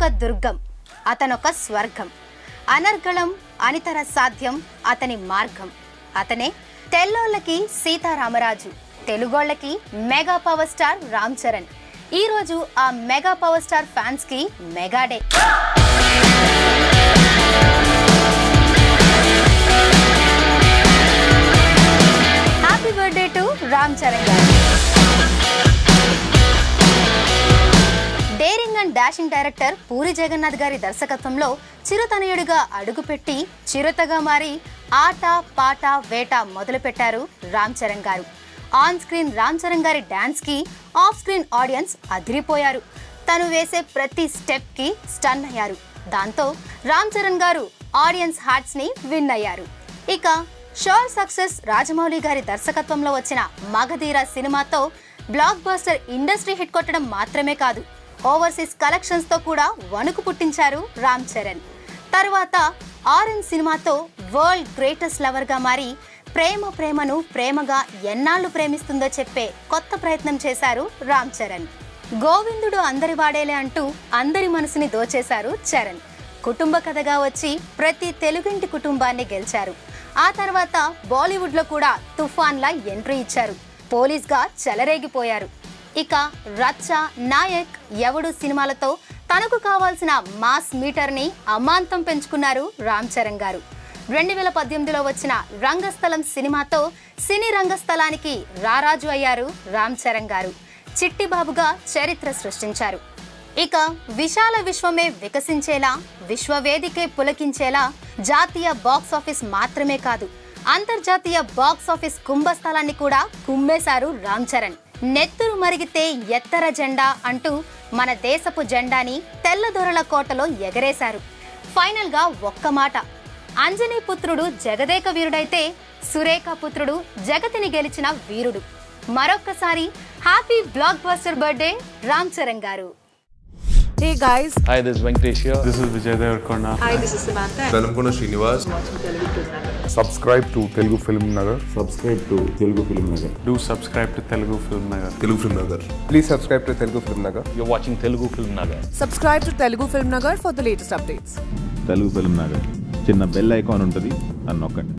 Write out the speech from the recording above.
అతనొక దుర్గం అతనొక స్వర్గం అనర్గళం అనితర సాధ్యం అతని మార్గం అతనే తెల్లోళ్ళకి సీతారామరాజు తెలుగోళ్ళకి mega power star Ram Charan ఈ రోజు ఆ మెగా పవర్ స్టార్ ఫ్యాన్స్ కి mega day happy birthday to Ram Charan గారు daring and dashing director Puri Jagannath గారి దర్శకత్వంలో చిరుతనయుడిగా అడుగుపెట్టి చిరుతగా మారి ఆట పాట వేట మొదలుపెట్టారు రామ్ చరణ్ గారు ఆన్ స్క్రీన్ రామ్ చరణ్ గారి డాన్స్ కి ఆఫ్ స్క్రీన్ ఆడియన్స్ అదిరిపోయారు తను వేసే ప్రతి స్టెప్ కి స్టన్ అయ్యారు దాంతో రామ్ చరణ్ గారు ఆడియన్స్ హార్ట్స్ ని విన్ అయ్యారు ఇక షోర్ సక్సెస్ రాజమౌళి గారి దర్శకత్వంలో వచ్చిన మగధీర సినిమాతో బ్లాక్ బస్టర్ ఇండస్ట్రీ హిట్ కొట్టడం మాత్రమే కాదు ఓవర్సీస్ కలెక్షన్స్ తో కూడా వణుకు పుట్టించారు రామ్ చరణ్ తర్వాత ఆరెంజ్ సినిమాతో వరల్డ్ గ్రేటెస్ట్ లవర్ గా మారి ప్రేమ ప్రేమను ప్రేమగా ఎన్నాళ్ళు ప్రేమిస్తుందో చెప్పే కొత్త ప్రయత్నం చేశారు రామ్ చరణ్ గోవిందుడు అందరి వాడేలే అంటూ అందరి మనసుని దోచేశారు చరణ్ కుటుంబ కథగా వచ్చి ప్రతి తెలుగింటి కుటుంబాన్ని గెలిచారు ఆ తర్వాత బాలీవుడ్ లో కూడా తుఫాన్ లా ఎంట్రీ ఇచ్చారు పోలీస్ గా చెలరేగిపోయారు ఇక రచ్చ నాయక్ ఎవడు సినిమాలతో తనకు కావాల్సిన మాస్ మీటర్ ని అమాంతం పెంచుకున్నారు రామ్ చరణ్ గారు రెండు వేల పద్దెనిమిదిలో వచ్చిన రంగస్థలం సినిమాతో సినీ రంగస్థలానికి రారాజు అయ్యారు రామ్ చరణ్ గారు చిట్టి బాబుగా చరిత్ర సృష్టించారు ఇక విశాల విశ్వమే వికసించేలా విశ్వవేదికే పులకించేలా జాతీయ బాక్స్ ఆఫీస్ మాత్రమే కాదు అంతర్జాతీయ బాక్స్ ఆఫీస్ కుంభస్థలాన్ని కూడా కుమ్మేశారు రామ్ చరణ్ నెత్తురు మరిగితే ఎత్తర జెండా అంటూ మన దేశపు జెండాని తెల్లదొరల కోటలో ఎగరేశారు ఫైనల్ గా ఒక్క మాట అంజనీ పుత్రుడు జగదేక వీరుడైతే సురేఖ పుత్రుడు జగతిని గెలిచిన వీరుడు మరొక్కసారి happy blockbuster birthday Ram Charan గారు Hey guys, Hi, this is Venkatesh here. This is Vijay Devarkonda. hi, this is Samantha. Velankonda Srinivas subscribe to Telugu Film Nagar. subscribe to Telugu Film Nagar. Do subscribe to Telugu Film Nagar. Telugu film Nagar Please subscribe to Telugu Film Nagar. You're watching Telugu Film Nagar. Subscribe to Telugu Film Nagar for the latest updates. Telugu film Nagar చిన్న bell icon ఉంటుంది అని నొక్కండి